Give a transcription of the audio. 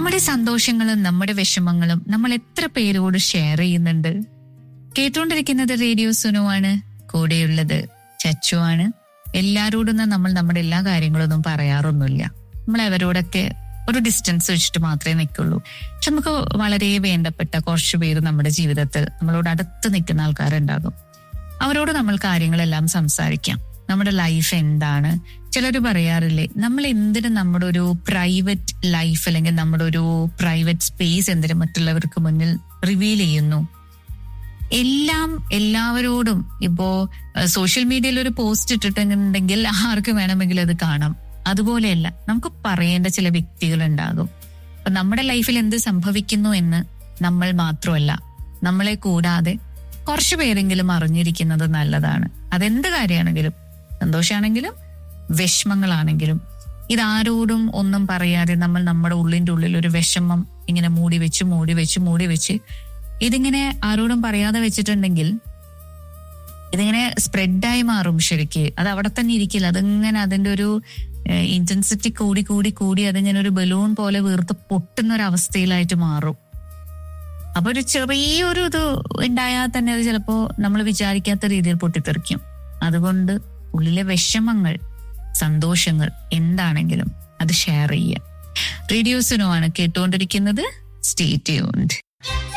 നമ്മുടെ സന്തോഷങ്ങളും നമ്മുടെ വിഷമങ്ങളും നമ്മൾ എത്ര പേരോട് ഷെയർ ചെയ്യുന്നുണ്ട് കേട്ടുകൊണ്ടിരിക്കുന്നത് റേഡിയോ സുനുവാണ് കൂടെയുള്ളത് ചച്ചു ആണ് എല്ലാരോടൊന്നും നമ്മൾ നമ്മുടെ എല്ലാ കാര്യങ്ങളൊന്നും പറയാറൊന്നുമില്ല നമ്മൾ അവരോടൊക്കെ ഒരു ഡിസ്റ്റൻസ് വെച്ചിട്ട് മാത്രമേ നിൽക്കുള്ളൂ പക്ഷെ നമുക്ക് വളരെ വേണ്ടപ്പെട്ട കുറച്ച് പേര് നമ്മുടെ ജീവിതത്തിൽ നമ്മളോട് അടുത്ത് നിൽക്കുന്ന ആൾക്കാരുണ്ടാകും അവരോട് നമ്മൾ കാര്യങ്ങളെല്ലാം സംസാരിക്കാം നമ്മുടെ ലൈഫ് എന്താണ് ചിലർ പറയാറില്ലേ നമ്മൾ എന്തിനും നമ്മുടെ ഒരു പ്രൈവറ്റ് ലൈഫ് അല്ലെങ്കിൽ നമ്മുടെ ഒരു പ്രൈവറ്റ് സ്പേസ് എന്തിനു മറ്റുള്ളവർക്ക് മുന്നിൽ റിവീൽ ചെയ്യുന്നു എല്ലാം എല്ലാവരോടും ഇപ്പോ സോഷ്യൽ മീഡിയയിൽ ഒരു പോസ്റ്റ് ഇട്ടിട്ടുണ്ടെങ്കിൽ ആർക്ക് വേണമെങ്കിലും അത് കാണാം അതുപോലെയല്ല നമുക്ക് പറയേണ്ട ചില വ്യക്തികൾ ഉണ്ടാകും അപ്പൊ നമ്മുടെ ലൈഫിൽ എന്ത് സംഭവിക്കുന്നു എന്ന് നമ്മൾ മാത്രമല്ല നമ്മളെ കൂടാതെ കുറച്ചു പേരെങ്കിലും അറിഞ്ഞിരിക്കുന്നത് നല്ലതാണ് അതെന്ത് കാര്യമാണെങ്കിലും സന്തോഷമാണെങ്കിലും വിഷമങ്ങളാണെങ്കിലും ഇതാരോടും ഒന്നും പറയാതെ നമ്മൾ നമ്മുടെ ഉള്ളിന്റെ ഉള്ളിൽ ഒരു വിഷമം ഇങ്ങനെ മൂടി വെച്ച് മൂടി വെച്ച് മൂടി വെച്ച് ഇതിങ്ങനെ ആരോടും പറയാതെ വെച്ചിട്ടുണ്ടെങ്കിൽ ഇതിങ്ങനെ സ്പ്രെഡായി മാറും ശരിക്ക് അത് അവിടെ തന്നെ ഇരിക്കില്ല അതിങ്ങനെ അതിന്റെ ഒരു ഇന്റൻസിറ്റി കൂടി കൂടി കൂടി അതിങ്ങനെ ഒരു ബലൂൺ പോലെ വീർത്ത് പൊട്ടുന്ന ഒരു അവസ്ഥയിലായിട്ട് മാറും അപ്പൊ ഒരു ചെറിയൊരു ഇത് ഉണ്ടായാൽ തന്നെ അത് ചിലപ്പോ നമ്മൾ വിചാരിക്കാത്ത രീതിയിൽ പൊട്ടിത്തെറിക്കും അതുകൊണ്ട് ഉള്ളിലെ വിഷമങ്ങൾ സന്തോഷങ്ങൾ എന്താണെങ്കിലും അത് ഷെയർ ചെയ്യുക റേഡിയോസിനുമാണ് കേട്ടുകൊണ്ടിരിക്കുന്നത് സ്റ്റേ ട്യൂൺഡ്